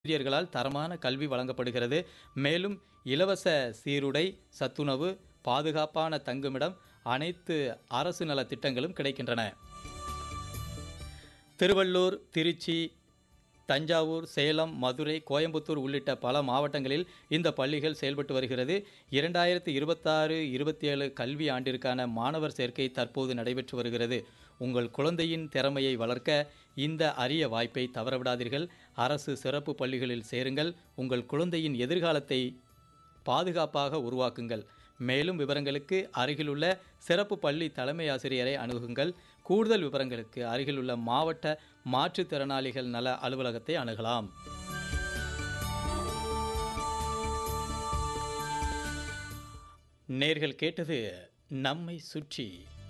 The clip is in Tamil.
ஆசிரியர்களால் தரமான கல்வி வழங்கப்படுகிறது மேலும் இலவச சீருடை சத்துணவு பாதுகாப்பான தங்குமிடம் அனைத்து அரசு நல திட்டங்களும் கிடைக்கின்றன திருவள்ளூர் திருச்சி தஞ்சாவூர் சேலம் மதுரை கோயம்புத்தூர் உள்ளிட்ட பல மாவட்டங்களில் இந்த பள்ளிகள் செயல்பட்டு வருகிறது இரண்டாயிரத்தி இருபத்தாறு இருபத்தி ஏழு கல்வி ஆண்டிற்கான மாணவர் சேர்க்கை தற்போது நடைபெற்று வருகிறது உங்கள் குழந்தையின் திறமையை வளர்க்க இந்த அரிய வாய்ப்பை தவறவிடாதீர்கள் அரசு சிறப்பு பள்ளிகளில் சேருங்கள் உங்கள் குழந்தையின் எதிர்காலத்தை பாதுகாப்பாக உருவாக்குங்கள் மேலும் விவரங்களுக்கு அருகிலுள்ள சிறப்பு பள்ளி தலைமை ஆசிரியரை அணுகுங்கள் கூடுதல் விவரங்களுக்கு அருகிலுள்ள மாவட்ட மாற்றுத்திறனாளிகள் நல அலுவலகத்தை அணுகலாம் நேர்கள் கேட்டது நம்மை சுற்றி